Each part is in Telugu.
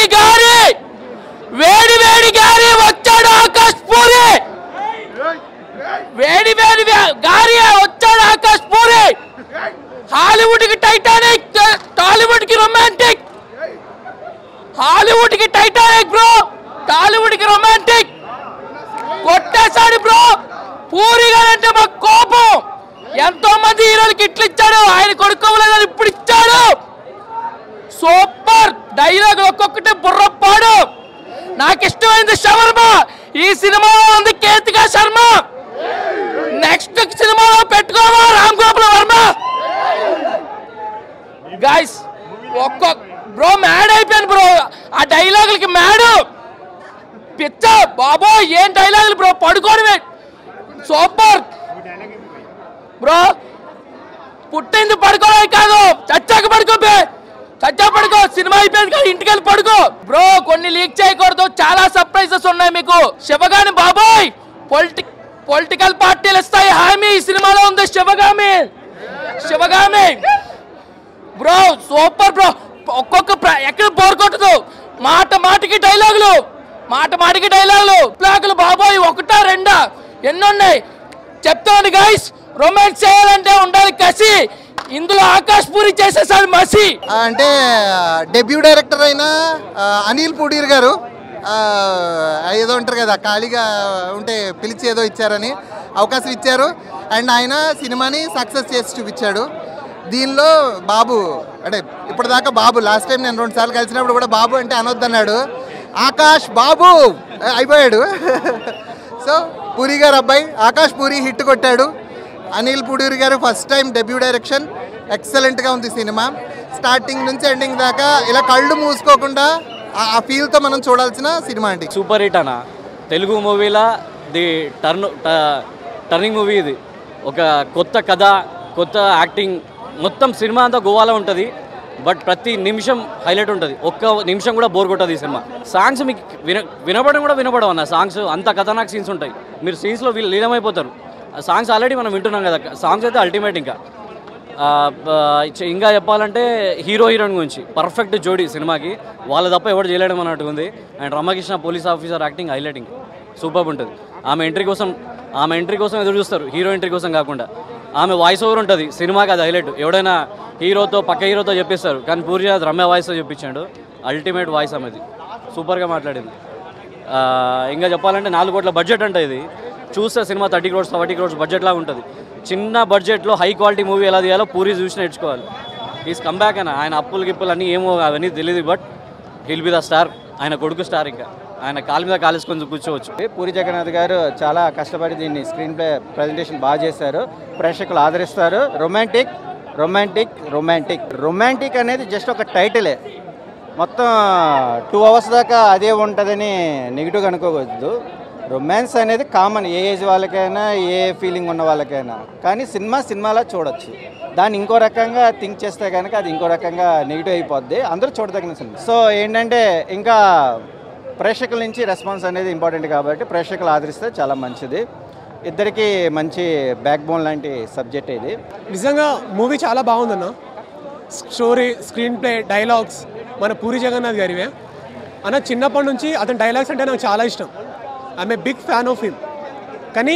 గారి వేడి వేడి గారి వచ్చాడు ఆకాష్ పూరి వేడి వేడి వే- గారి వచ్చాడు ఆకాష్ పూరి హాలీవుడ్ కి టైటానిక్ టాలీవుడ్ కి రొమాంటిక్ హాలీవుడ్ కి టైటానిక్ బ్రో టాలీవుడ్ కి రొమాంటిక్ కొట్టేశాడు బ్రో పూరి గారు అంటే మాకు కోపం ఎంతో మంది హీరోలకి ఇట్లు ఇచ్చాడు ఆయన కొడుకోవలేదని ఇప్పుడు ఇచ్చాడు సూపర్ డైలాగ్ ఒక్కొక్కటి బుర్రప్పాడు నాకు ఇష్టమైంది శవర్మ ఈ సినిమాలో ఉంది కేతికా శర్మ నెక్స్ట్ సినిమాలో పెట్టుకోవా రామ్ గోపాల్ వర్మ గాయస్ ఒక్కొక్క బ్రో మ్యాడ్ అయిపోయాను బ్రో ఆ డైలాగులకి మ్యాడు పిచ్చ బాబో ఏం డైలాగులు బ్రో పడుకోవడమే సూపర్ బ్రో పుట్టింది పడుకోవడానికి కాదు చచ్చాక పడుకోబే చచ్చా పడుకో సినిమా అయిపోయింది కదా ఇంటికి వెళ్ళి పడుకో బ్రో కొన్ని లీక్ చేయకూడదు చాలా సర్ప్రైజెస్ ఉన్నాయి మీకు శివగాని బాబోయ్ పొలిటి పొలిటికల్ పార్టీలు ఇస్తాయి హామీ ఈ సినిమాలో ఉంది Sivagami Sivagami bro super bro ఒక్కొక్క ప్ర- ఎక్కడ బోర్ కొట్టదు మాట మాటకి డైలాగులు మాట మాటకి డైలాగులు ప్లాకులు బాబోయ్ ఒకటా రెండా ఎన్నున్నాయి చెప్తాను గైస్ రొమాన్స్ చేయాలంటే ఉండాలి కసి ఇందులో ఆకాశ్ పూరి చేసేసాడు మసి ఆ, అంటే డెబ్యూ డైరెక్టర్ అయిన ఆ, అనిల్ పూడీర్ గారు ఆ, ఏదో ఉంటారు కదా ఖాళీగా ఉంటే పిలిచి ఏదో ఇచ్చారని అవకాశం ఇచ్చారు అండ్ ఆయన సినిమాని సక్సెస్ చేసి చూపించాడు దీనిలో బాబు అంటే ఇప్పటిదాకా బాబు లాస్ట్ టైం నేను రెండు సార్లు కలిసినప్పుడు కూడా బాబు అంటే అనొద్దన్నాడు ఆకాష్ బాబు ఆ, అయిపోయాడు సో పూరి గారు అబ్బాయి ఆకాష్ పూరి హిట్ కొట్టాడు అనిల్ పూడూరి గారు ఫస్ట్ టైం డెబ్యూ డైరెక్షన్ ఎక్సలెంట్గా ఉంది సినిమా స్టార్టింగ్ నుంచి ఎండింగ్ దాకా ఇలా కళ్ళు మూసుకోకుండా ఆ- ఆ ఫీల్తో మనం చూడాల్సిన సినిమా అండి సూపర్ హిట్ అన్న తెలుగు మూవీలో ది టర్న్ టర్నింగ్ మూవీ ఇది ఒక కొత్త కథ కొత్త యాక్టింగ్ మొత్తం సినిమా అంతా గోవాలో ఉంటుంది బట్ ప్రతి నిమిషం హైలైట్ ఉంటుంది ఒక్క నిమిషం కూడా బోర్ కొట్టదు ఈ సినిమా సాంగ్స్ మీకు విన వినపడడం కూడా వినపడవు అన్న సాంగ్స్ అంత కథనాక్ సీన్స్ ఉంటాయి మీరు సీన్స్లో లీనమైపోతారు ఆ సాంగ్స్ ఆల్రెడీ మనం వింటున్నాం కదా సాంగ్స్ అయితే అల్టిమేట్ ఇంకా ఆ, బ- చ- ఇంకా చెప్పాలంటే హీరో హీరోయిన్ గురించి పర్ఫెక్ట్ జోడీ సినిమాకి వాళ్ళ తప్ప ఎవరు చేయలేడం అన్నట్టు ఉంది and Ramakrishna police officer acting highlighting super ఉంటుంది ఆమె ఎంట్రీ కోసం ఆమె ఎంట్రీ కోసం ఎదురు చూస్తారు హీరో ఎంట్రీ కోసం కాకుండా ఆమె వాయిస్ ఓవర్ ఉంటుంది సినిమాకి అది హైలైట్ ఎవడైనా హీరోతో పక్క హీరోతో చెప్పిస్తారు కానీ పూర్తి రమ్య వాయిస్తో చెప్పించాడు అల్టిమేట్ వాయిస్ ఆమెది సూపర్గా మాట్లాడింది ఆ, ఇంకా చెప్పాలంటే నాలుగు కోట్ల బడ్జెట్ అంటే ఇది చూస్తే సినిమా థర్టీ క్రోడ్స్ ఫార్టీ క్రోడ్స్ బడ్జెట్లా ఉంటుంది చిన్న బడ్జెట్లో హై క్వాలిటీ మూవీ ఎలా తీయాలో పూరి చూసి నేర్చుకోవాలి ఈస్ కమ్బ్యాక్ అని ఆయన అప్పులు గిప్పులు అన్నీ ఏమో అవన్నీ తెలియదు but he'll be the star ఆయన కొడుకు స్టార్ ఇంకా ఆయన కాలు మీద కాలేసుకొని కూర్చోవచ్చు పూరి జగన్నాథ్ గారు చాలా కష్టపడి దీన్ని స్క్రీన్ ప్లే ప్రజెంటేషన్ బాగా చేశారు ప్రేక్షకులు ఆదరిస్తారు రొమాంటిక్ రొమాంటిక్ రొమాంటిక్ రొమాంటిక్ అనేది జస్ట్ ఒక టైటిలే మొత్తం టూ అవర్స్ దాకా అదే ఉంటుందని నెగిటివ్గా అనుకోవద్దు రొమాన్స్ అనేది కామన్ ఏ ఏజ్ వాళ్ళకైనా ఏ ఫీలింగ్ ఉన్న వాళ్ళకైనా కానీ సినిమా సినిమాలా చూడొచ్చు దాన్ని ఇంకో రకంగా థింక్ చేస్తే కనుక అది ఇంకో రకంగా నెగిటివ్ అయిపోద్ది అందరూ చూడదగిన సినిమా సో ఏంటంటే ఇంకా ప్రేక్షకుల నుంచి రెస్పాన్స్ అనేది ఇంపార్టెంట్ కాబట్టి ప్రేక్షకులు ఆదరిస్తే చాలా మంచిది ఇద్దరికి మంచి బ్యాక్ బోన్ లాంటి సబ్జెక్ట్ ఇది నిజంగా మూవీ చాలా బాగుందన్న స్టోరీ స్క్రీన్ ప్లే డైలాగ్స్ మన పూరి జగన్నాథ్ గారివే అన్న చిన్నప్పటి నుంచి అతని డైలాగ్స్ అంటే నాకు చాలా ఇష్టం I'm a big fan of him కానీ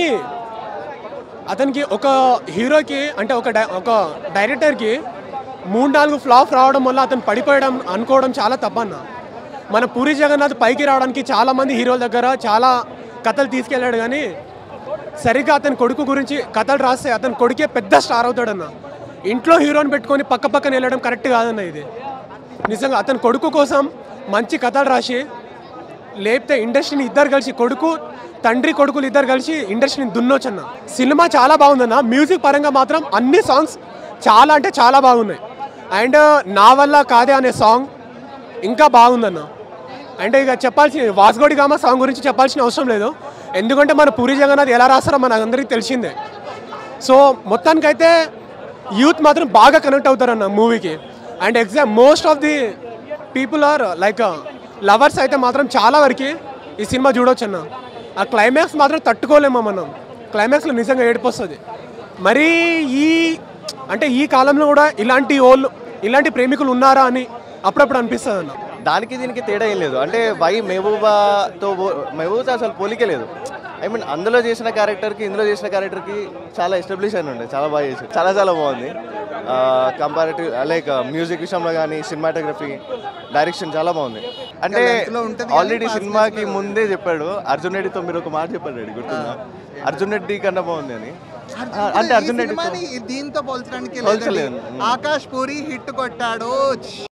అతనికి ఒక హీరోకి అంటే ఒక డై ఒక డైరెక్టర్కి మూడు నాలుగు ఫ్లాప్ రావడం వల్ల అతను పడిపోయడం అనుకోవడం చాలా తప్పన్న మన పూరి జగన్నాథ్ పైకి రావడానికి చాలా మంది హీరోల దగ్గర చాలా కథలు తీసుకెళ్ళాడు కానీ సరిగ్గా అతని కొడుకు గురించి కథలు రాస్తే అతని కొడుకే పెద్ద స్టార్ అవుతాడన్న ఇంట్లో హీరోని పెట్టుకొని పక్క పక్కన వెళ్ళడం కరెక్ట్ కాదన్న ఇది నిజంగా అతని కొడుకు కోసం మంచి కథలు రాసి లేపితే ఇండస్ట్రీని ఇద్దరు కలిసి కొడుకు తండ్రి కొడుకులు ఇద్దరు కలిసి ఇండస్ట్రీని దున్నొచ్చన్న సినిమా చాలా బాగుందన్న మ్యూజిక్ పరంగా మాత్రం అన్ని సాంగ్స్ చాలా అంటే చాలా బాగున్నాయి అండ్ నా వల్ల కాదే అనే సాంగ్ ఇంకా బాగుందన్న అంటే ఇక చెప్పాల్సిన వాస్గోడి గామ సాంగ్ గురించి చెప్పాల్సిన అవసరం లేదు ఎందుకంటే మన పూరి జగన్నాథ్ ఎలా రాస్తారో మన అందరికీ తెలిసిందే సో మొత్తానికైతే యూత్ మాత్రం బాగా కనెక్ట్ అవుతారన్న మూవీకి and exam most of the people are like lovers అయితే మాత్రం చాలా వరకు ఈ సినిమా చూడొచ్చు అన్న ఆ క్లైమాక్స్ మాత్రం తట్టుకోలేము మనం క్లైమాక్స్లో నిజంగా ఏడుపు వస్తుంది మరీ ఈ అంటే ఈ కాలంలో కూడా ఇలాంటి వాళ్ళు ఇలాంటి ప్రేమికులు ఉన్నారా అని అప్పుడప్పుడు అనిపిస్తుంది అన్న దానికి దీనికి తేడా ఏం లేదు అంటే వై మెహబూబాతో పో- మెహబూబాతో అసలు పోలికే లేదు ఐ మీన్ అందులో చేసిన క్యారెక్టర్కి ఇందులో చేసిన క్యారెక్టర్కి చాలా ఎస్టాబ్లిష్ అని ఉండే చాలా బాగా చేశారు చాలా చాలా బాగుంది కంపారిటివ్ లైక్ మ్యూజిక్ విషయంలో కానీ సినిమాటోగ్రఫీ డైరెక్షన్ చాలా బాగుంది అంటే length లో ఉంటది కానీ ఆల్రెడీ fast సినిమాకి ముందే చెప్పాడు అర్జున్ రెడ్డితో మీరు ఒక మాట చెప్పాడు రెడ్డి గుర్తుందా అర్జున్ రెడ్డి కన్నా బాగుంది అని ఆ, అంటే ఈ అర్జున్ రెడ్డితో సినిమాని దీంతో పోల్చడానికి పోల్చలేదు. లేదండి. ఆకాష్ పూరి హిట్ కొట్టాడు